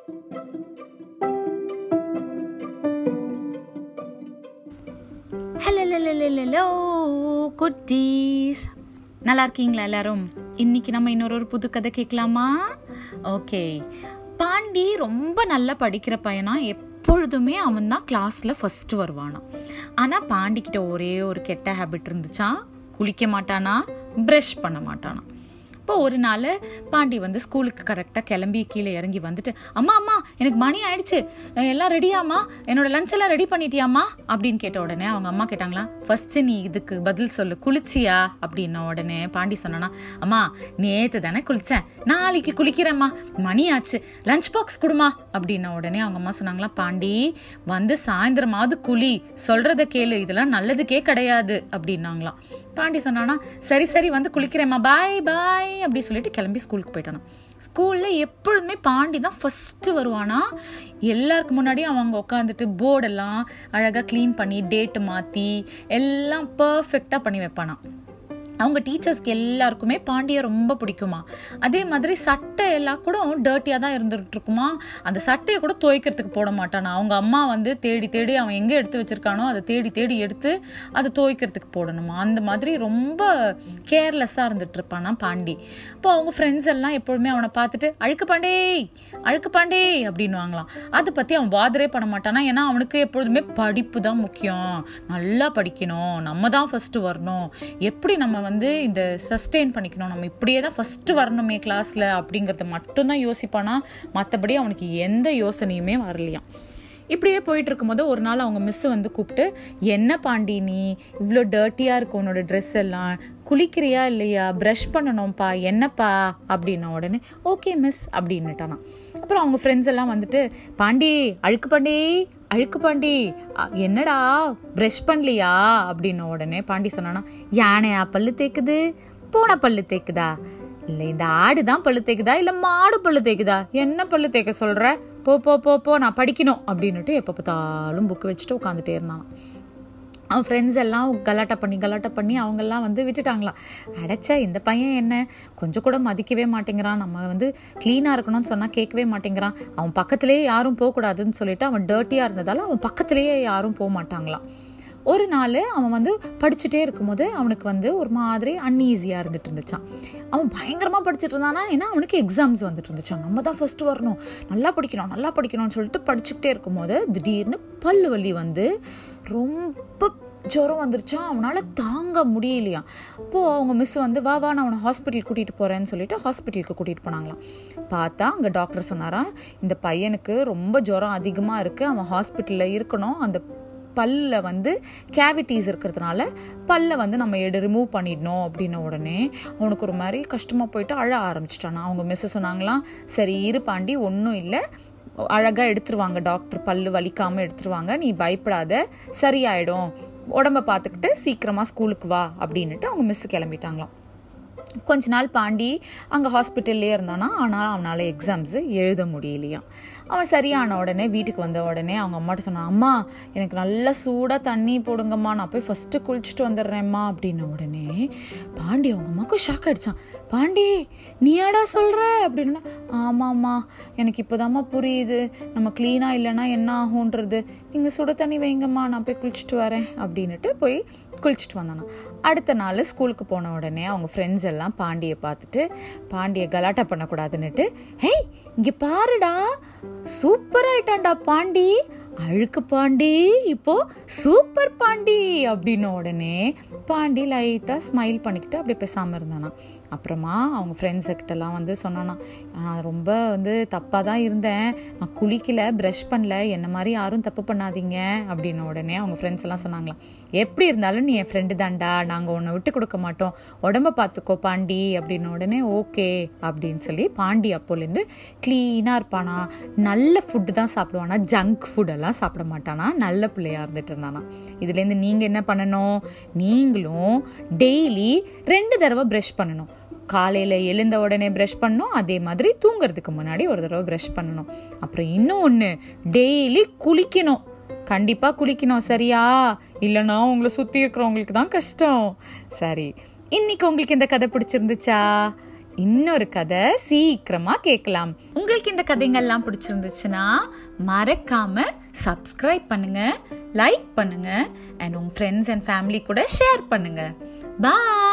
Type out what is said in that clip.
hello குட்டீஸ் நல்லா இருக்கீங்களா எல்லாரும் இன்னைக்கு நம்ம இன்னொரு ஒரு புது கதை கேட்கலாமா ஓகே பாண்டி ரொம்ப நல்லா படிக்கிற பையனா எப்பொழுதுமே அவன் தான் கிளாஸில் ஃபஸ்ட்டு வருவானாம் ஆனால் பாண்டிக்கிட்ட ஒரே ஒரு கெட்ட ஹேபிட் இருந்துச்சா குளிக்க மாட்டானா ப்ரஷ் பண்ண மாட்டானா இப்போ ஒரு நாள் பாண்டி வந்து ஸ்கூலுக்கு கரெக்டாக கிளம்பி கீழே இறங்கி வந்துட்டு அம்மா அம்மா எனக்கு மணி ஆயிடுச்சு அஹ் எல்லாம் ரெடியாம்மா என்னோட லஞ்ச் எல்லாம் ரெடி பண்ணிட்டியாம்மா அப்படின்னு கேட்ட உடனே அவங்க அம்மா கேட்டாங்களா ஃபர்ஸ்ட் நீ இதுக்கு பதில் சொல்லு குளிச்சியா அப்படின்ன உடனே பாண்டி சொன்னானா அம்மா நேத்து தானே குளிச்சேன் நாளைக்கு குளிக்கிறேம்மா மணி ஆச்சு லஞ்ச் பாக்ஸ் கொடுமா அப்படின்ன உடனே அவங்க அம்மா சொன்னாங்களா பாண்டி வந்து சாயந்தரமாவது குளி சொல்றத கேளு இதெல்லாம் நல்லதுக்கே கிடையாது அப்படின்னாங்களாம் பாண்டி சொன்னானா சரி சரி வந்து குளிக்கிறேம்மா பாய் பாய் அப்படி சொல்லிட்டு கிளம்பி ஸ்கூலுக்கு போயிட்டானா ஸ்கூலில் எப்பொழுதுமே பாண்டி தான் ஃபஸ்ட்டு வருவானா எல்லாருக்கு முன்னாடி அவங்க உட்காந்துட்டு போர்டெல்லாம் அழகாக க்ளீன் பண்ணி டேட்டு மாற்றி எல்லாம் பர்ஃபெக்டாக பண்ணி வைப்பானா அவங்க டீச்சர்ஸ்க்கு எல்லாருக்குமே பாண்டியை ரொம்ப பிடிக்குமா அதே மாதிரி சட்டை எல்லாம் கூட டர்ட்டியாக தான் இருந்துகிட்டு இருக்குமா அந்த சட்டையை கூட துவைக்கிறதுக்கு போட மாட்டானா அவங்க அம்மா வந்து தேடி தேடி அவன் எங்கே எடுத்து வச்சிருக்கானோ அதை தேடி தேடி எடுத்து அதை துவைக்கிறதுக்கு போடணுமா அந்த மாதிரி ரொம்ப கேர்லெஸ்ஸாக இருந்துட்டு இருப்பானா பாண்டி இப்போ அவங்க ஃப்ரெண்ட்ஸ் எல்லாம் எப்பொழுதுமே அவனை பார்த்துட்டு அழுக்கு பாண்டே அழுக்கு பாண்டே அப்படின்வாங்களாம் அதை பற்றி அவன் பாதரே பண்ண மாட்டானா ஏன்னா அவனுக்கு எப்பொழுதுமே படிப்பு தான் முக்கியம் நல்லா படிக்கணும் நம்ம தான் ஃபஸ்ட்டு வரணும் எப்படி நம்ம வந்து இந்த சஸ்டெயின் பண்ணிக்கணும் நம்ம இப்படியே தான் ஃபஸ்ட்டு வரணுமே கிளாஸில் அப்படிங்கிறத மட்டும்தான் யோசிப்பானா மற்றபடி அவனுக்கு எந்த யோசனையுமே வரலையாம் இப்படியே போயிட்டு இருக்கும்போது ஒரு நாள் அவங்க மிஸ் வந்து கூப்பிட்டு என்ன பாண்டி நீ இவ்வளோ டர்ட்டியாக இருக்கு உன்னோட ட்ரெஸ் எல்லாம் குளிக்கிறியா இல்லையா ப்ரஷ் பண்ணணும்ப்பா என்னப்பா அப்படின்ன உடனே ஓகே மிஸ் அப்படின்னுட்டானா அப்புறம் அவங்க ஃப்ரெண்ட்ஸ் எல்லாம் வந்துட்டு பாண்டி அழுக்கு பாண்டி அழுக்கு பாண்டி அ, என்னடா ப்ரஷ் பண்ணலையா அப்படின்ன உடனே பாண்டி சொன்னானா யானையா பல்லு தேக்குது பூனை பல்லு தேக்குதா இல்லை இந்த ஆடு தான் பல்லு தேக்குதா இல்லை மாடு பல்லு தேக்குதா என்ன பல்லு தேக்க சொல்ற போ போ போ போ நான் படிக்கணும் அப்படின்னுட்டு எப்போ பார்த்தாலும் புக்கு வச்சுட்டு உட்காந்துட்டே இருந்தான் அவன் ஃப்ரெண்ட்ஸ் எல்லாம் கலாட்டா பண்ணி கலாட்டா பண்ணி அவங்கெல்லாம் வந்து விட்டுட்டாங்களாம் அடைச்சா இந்த பையன் என்ன கொஞ்சம் கூட மதிக்கவே மாட்டேங்கிறான் நம்ம வந்து க்ளீனாக இருக்கணும்னு சொன்னால் கேட்கவே மாட்டேங்கிறான் அவன் பக்கத்துலேயே யாரும் போகக்கூடாதுன்னு சொல்லிட்டு அவன் டர்ட்டியாக இருந்ததால அவன் பக்கத்துலேயே யாரும் போக மாட்டாங்களாம் ஒரு நாள் அவன் வந்து படிச்சுட்டே இருக்கும்போது அவனுக்கு வந்து ஒரு மாதிரி அன்ஈஸியாக இருந்துட்டு இருந்துச்சான் அவன் பயங்கரமாக படிச்சுட்டு இருந்தானா ஏன்னா அவனுக்கு எக்ஸாம்ஸ் வந்துட்டு இருந்துச்சான் நம்ம தான் ஃபஸ்ட்டு வரணும் நல்லா படிக்கணும் நல்லா படிக்கணும்னு சொல்லிட்டு படிச்சுக்கிட்டே இருக்கும்போது திடீர்னு பல்லு வலி வந்து ரொம்ப ஜுரம் வந்துருச்சா அவனால் தாங்க முடியலையா அப்போது அவங்க மிஸ் வந்து வா வா நான் அவனை ஹாஸ்பிட்டல் கூட்டிகிட்டு போகிறேன்னு சொல்லிட்டு ஹாஸ்பிட்டலுக்கு கூட்டிகிட்டு போனாங்களாம் பார்த்தா அங்கே டாக்டர் சொன்னாராம் இந்த பையனுக்கு ரொம்ப ஜுரம் அதிகமாக இருக்குது அவன் ஹாஸ்பிட்டலில் இருக்கணும் அந்த பல்ல வந்து கேவிட்டிஸ் இருக்கிறதுனால பல்ல வந்து நம்ம எடு ரிமூவ் பண்ணிடணும் அப்படின்ன உடனே அவனுக்கு ஒரு மாதிரி கஷ்டமாக போயிட்டு அழ ஆரம்பிச்சிட்டானா அவங்க மிஸ் சொன்னாங்களாம் சரி இரு பாண்டி ஒன்றும் இல்லை அழகாக எடுத்துருவாங்க டாக்டர் பல்லு வலிக்காமல் எடுத்துருவாங்க நீ பயப்படாத சரியாயிடும் உடம்ப பார்த்துக்கிட்டு சீக்கிரமாக ஸ்கூலுக்கு வா அப்படின்னுட்டு அவங்க மிஸ் கிளம்பிட்டாங்களாம் கொஞ்ச நாள் பாண்டி அங்கே ஹாஸ்பிட்டல்லே இருந்தானா ஆனால் அவனால் எக்ஸாம்ஸு எழுத முடியலையாம் அவன் சரியான உடனே வீட்டுக்கு வந்த உடனே அவங்க அம்மாட்ட சொன்னான் அம்மா எனக்கு நல்ல சூடாக தண்ணி போடுங்கம்மா நான் போய் ஃபஸ்ட்டு குளிச்சுட்டு வந்துடுறேம்மா அப்படின்ன உடனே பாண்டி அவங்க அம்மாவுக்கும் ஷாக் ஆயிடுச்சான் பாண்டி நீயாடா சொல்கிற அப்படின்னா ஆமாம்மா எனக்கு இப்போதாம்மா புரியுது நம்ம க்ளீனாக இல்லைன்னா என்ன ஆகுன்றது நீங்கள் சுட தண்ணி வைங்கம்மா நான் போய் குளிச்சுட்டு வரேன் அப்படின்னுட்டு போய் குளிச்சுட்டு வந்தானா அடுத்த நாள் ஸ்கூலுக்கு போன உடனே அவங்க ஃப்ரெண்ட்ஸ் எல்லாம் பாண்டியை பார்த்துட்டு பாண்டியை கலாட்டா பண்ணக்கூடாதுன்னுட்டு ஹேய் இங்கே பாருடா சூப்பர் ஆயிட்டான்டா பாண்டி அழுக்கு பாண்டி இப்போ சூப்பர் பாண்டி அப்படின்ன உடனே பாண்டி லைட்டாக ஸ்மைல் பண்ணிக்கிட்டு அப்படியே பேசாமல் இருந்தானா அப்புறமா அவங்க ஃப்ரெண்ட்ஸுக்கிட்டலாம் வந்து சொன்னானா நான் ரொம்ப வந்து தப்பாக தான் இருந்தேன் நான் குளிக்கல ப்ரஷ் பண்ணல என்ன மாதிரி யாரும் தப்பு பண்ணாதீங்க அப்படின்ன உடனே அவங்க ஃப்ரெண்ட்ஸ் எல்லாம் சொன்னாங்களாம் எப்படி இருந்தாலும் நீ என் ஃப்ரெண்டு தான்டா நாங்கள் உன்னை விட்டு கொடுக்க மாட்டோம் உடம்ப பார்த்துக்கோ பாண்டி அப்படின்ன உடனே ஓகே அப்படின்னு சொல்லி பாண்டி அப்போலேருந்து க்ளீனாக இருப்பானா நல்ல ஃபுட்டு தான் சாப்பிடுவானா ஜங்க் ஃபுட்டெல்லாம் சாப்பிட மாட்டானா நல்ல பிள்ளையா இருந்துட்டு இருந்தானா இதுலேருந்து நீங்கள் என்ன பண்ணணும் நீங்களும் டெய்லி ரெண்டு தடவை ப்ரஷ் பண்ணணும் காலையில் எழுந்த உடனே ப்ரஷ் பண்ணணும் அதே மாதிரி தூங்குறதுக்கு முன்னாடி ஒரு தடவை ப்ரஷ் பண்ணணும் அப்புறம் இன்னும் ஒன்று டெய்லி குளிக்கணும் கண்டிப்பாக குளிக்கணும் சரியா இல்லைன்னா உங்களை சுற்றி இருக்கிறவங்களுக்கு தான் கஷ்டம் சரி இன்னைக்கு உங்களுக்கு இந்த கதை பிடிச்சிருந்துச்சா இன்னொரு கதை சீக்கிரமா கேட்கலாம் உங்களுக்கு இந்த கதைங்கள்லாம் பிடிச்சிருந்துச்சுன்னா மறக்காம சப்ஸ்கிரைப் பண்ணுங்க லைக் பண்ணுங்க அண்ட் உங்க ஃப்ரெண்ட்ஸ் அண்ட் ஃபேமிலி கூட ஷேர் பண்ணுங்க பாய்